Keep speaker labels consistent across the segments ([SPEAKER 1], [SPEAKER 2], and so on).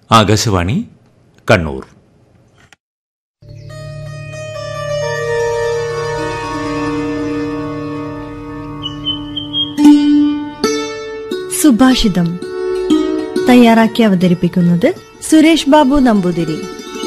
[SPEAKER 1] ആകാശവാണി കണ്ണൂർ
[SPEAKER 2] സുഭാഷിതം തയ്യാറാക്കി അവതരിപ്പിക്കുന്നത് സുരേഷ് ബാബു നമ്പൂതിരി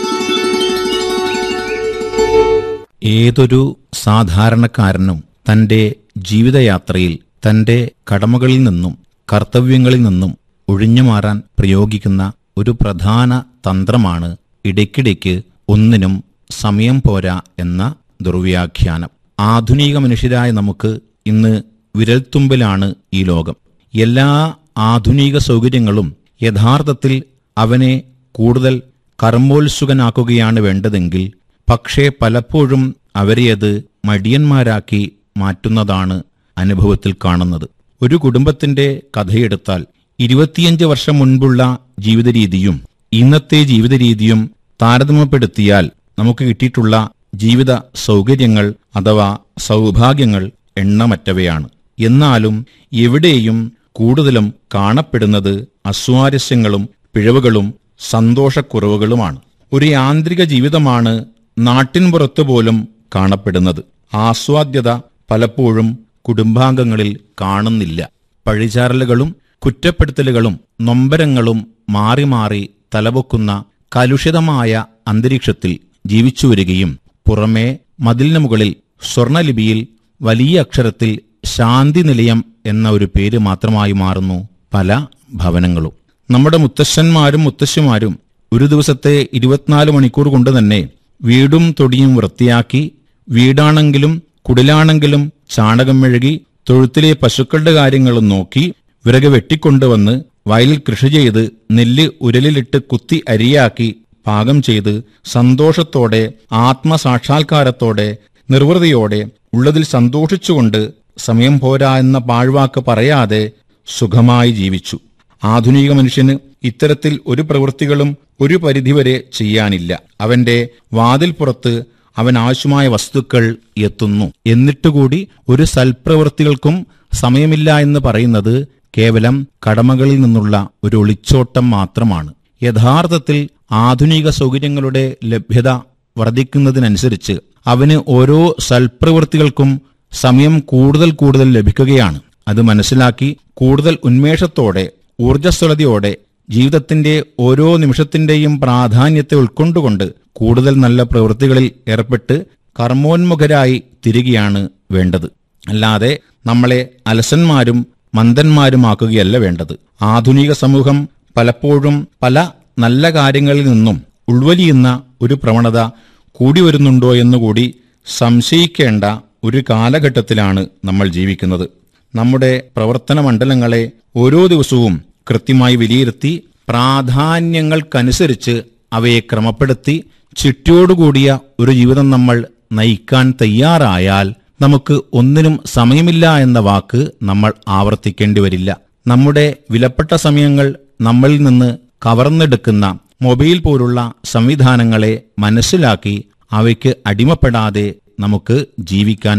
[SPEAKER 3] ഏതൊരു സാധാരണക്കാരനും തന്റെ ജീവിതയാത്രയിൽ തന്റെ കടമകളിൽ നിന്നും കർത്തവ്യങ്ങളിൽ നിന്നും ഒഴിഞ്ഞുമാറാൻ പ്രയോഗിക്കുന്ന ഒരു പ്രധാന തന്ത്രമാണ് ഇടയ്ക്കിടയ്ക്ക് ഒന്നിനും സമയം പോരാ എന്ന ദുർവ്യാഖ്യാനം ആധുനിക മനുഷ്യരായ നമുക്ക് ഇന്ന് വിരൽത്തുമ്പിലാണ് ഈ ലോകം എല്ലാ ആധുനിക സൗകര്യങ്ങളും യഥാർത്ഥത്തിൽ അവനെ കൂടുതൽ കർമ്മോത്സുകനാക്കുകയാണ് വേണ്ടതെങ്കിൽ പക്ഷേ പലപ്പോഴും അവരെ അത് മടിയന്മാരാക്കി മാറ്റുന്നതാണ് അനുഭവത്തിൽ കാണുന്നത് ഒരു കുടുംബത്തിന്റെ കഥയെടുത്താൽ ഇരുപത്തിയഞ്ച് വർഷം മുൻപുള്ള ജീവിത രീതിയും ഇന്നത്തെ ജീവിത രീതിയും താരതമ്യപ്പെടുത്തിയാൽ നമുക്ക് കിട്ടിയിട്ടുള്ള ജീവിത സൗകര്യങ്ങൾ അഥവാ സൗഭാഗ്യങ്ങൾ എണ്ണമറ്റവയാണ് എന്നാലും എവിടെയും കൂടുതലും കാണപ്പെടുന്നത് അസ്വാരസ്യങ്ങളും പിഴവുകളും സന്തോഷക്കുറവുകളുമാണ് ഒരു യാന്ത്രിക ജീവിതമാണ് നാട്ടിൻപുറത്ത് പോലും കാണപ്പെടുന്നത് ആസ്വാദ്യത പലപ്പോഴും കുടുംബാംഗങ്ങളിൽ കാണുന്നില്ല പഴിചാരലുകളും കുറ്റപ്പെടുത്തലുകളും നൊമ്പരങ്ങളും മാറി മാറി തലപൊക്കുന്ന കലുഷിതമായ അന്തരീക്ഷത്തിൽ ജീവിച്ചു വരികയും പുറമേ മതിലിന് മുകളിൽ സ്വർണലിപിയിൽ വലിയ അക്ഷരത്തിൽ ശാന്തി നിലയം എന്ന ഒരു പേര് മാത്രമായി മാറുന്നു പല ഭവനങ്ങളും നമ്മുടെ മുത്തശ്ശന്മാരും മുത്തശ്ശിമാരും ഒരു ദിവസത്തെ ഇരുപത്തിനാല് മണിക്കൂർ കൊണ്ട് തന്നെ വീടും തൊടിയും വൃത്തിയാക്കി വീടാണെങ്കിലും കുടിലാണെങ്കിലും ചാണകം മെഴുകി തൊഴുത്തിലെ പശുക്കളുടെ കാര്യങ്ങളും നോക്കി വിറക് വെട്ടിക്കൊണ്ടുവന്ന് വയലിൽ കൃഷി ചെയ്ത് നെല്ല് ഉരലിലിട്ട് കുത്തി അരിയാക്കി പാകം ചെയ്ത് സന്തോഷത്തോടെ ആത്മസാക്ഷാത്കാരത്തോടെ നിർവൃതിയോടെ ഉള്ളതിൽ സന്തോഷിച്ചുകൊണ്ട് സമയം പോരാ എന്ന പാഴ്വാക്ക് പറയാതെ സുഖമായി ജീവിച്ചു ആധുനിക മനുഷ്യന് ഇത്തരത്തിൽ ഒരു പ്രവൃത്തികളും ഒരു പരിധിവരെ ചെയ്യാനില്ല അവന്റെ വാതിൽപ്പുറത്ത് അവൻ ആവശ്യമായ വസ്തുക്കൾ എത്തുന്നു എന്നിട്ടുകൂടി ഒരു സൽപ്രവൃത്തികൾക്കും സമയമില്ല എന്ന് പറയുന്നത് കേവലം കടമകളിൽ നിന്നുള്ള ഒരു ഒളിച്ചോട്ടം മാത്രമാണ് യഥാർത്ഥത്തിൽ ആധുനിക സൗകര്യങ്ങളുടെ ലഭ്യത വർദ്ധിക്കുന്നതിനനുസരിച്ച് അവന് ഓരോ സൽപ്രവൃത്തികൾക്കും സമയം കൂടുതൽ കൂടുതൽ ലഭിക്കുകയാണ് അത് മനസ്സിലാക്കി കൂടുതൽ ഉന്മേഷത്തോടെ ഊർജ്ജസ്വലതയോടെ ജീവിതത്തിന്റെ ഓരോ നിമിഷത്തിന്റെയും പ്രാധാന്യത്തെ ഉൾക്കൊണ്ടുകൊണ്ട് കൂടുതൽ നല്ല പ്രവൃത്തികളിൽ ഏർപ്പെട്ട് കർമ്മോന്മുഖരായി തിരികെയാണ് വേണ്ടത് അല്ലാതെ നമ്മളെ അലസന്മാരും മന്ദന്മാരുമാക്കുകയല്ല വേണ്ടത് ആധുനിക സമൂഹം പലപ്പോഴും പല നല്ല കാര്യങ്ങളിൽ നിന്നും ഉൾവലിയുന്ന ഒരു പ്രവണത കൂടി വരുന്നുണ്ടോ എന്നുകൂടി സംശയിക്കേണ്ട ഒരു കാലഘട്ടത്തിലാണ് നമ്മൾ ജീവിക്കുന്നത് നമ്മുടെ പ്രവർത്തന മണ്ഡലങ്ങളെ ഓരോ ദിവസവും കൃത്യമായി വിലയിരുത്തി പ്രാധാന്യങ്ങൾക്കനുസരിച്ച് അവയെ ക്രമപ്പെടുത്തി ചിട്ടയോടുകൂടിയ ഒരു ജീവിതം നമ്മൾ നയിക്കാൻ തയ്യാറായാൽ നമുക്ക് ഒന്നിനും സമയമില്ല എന്ന വാക്ക് നമ്മൾ ആവർത്തിക്കേണ്ടി വരില്ല നമ്മുടെ വിലപ്പെട്ട സമയങ്ങൾ നമ്മളിൽ നിന്ന് കവർന്നെടുക്കുന്ന മൊബൈൽ പോലുള്ള സംവിധാനങ്ങളെ മനസ്സിലാക്കി അവയ്ക്ക് അടിമപ്പെടാതെ നമുക്ക് ജീവിക്കാൻ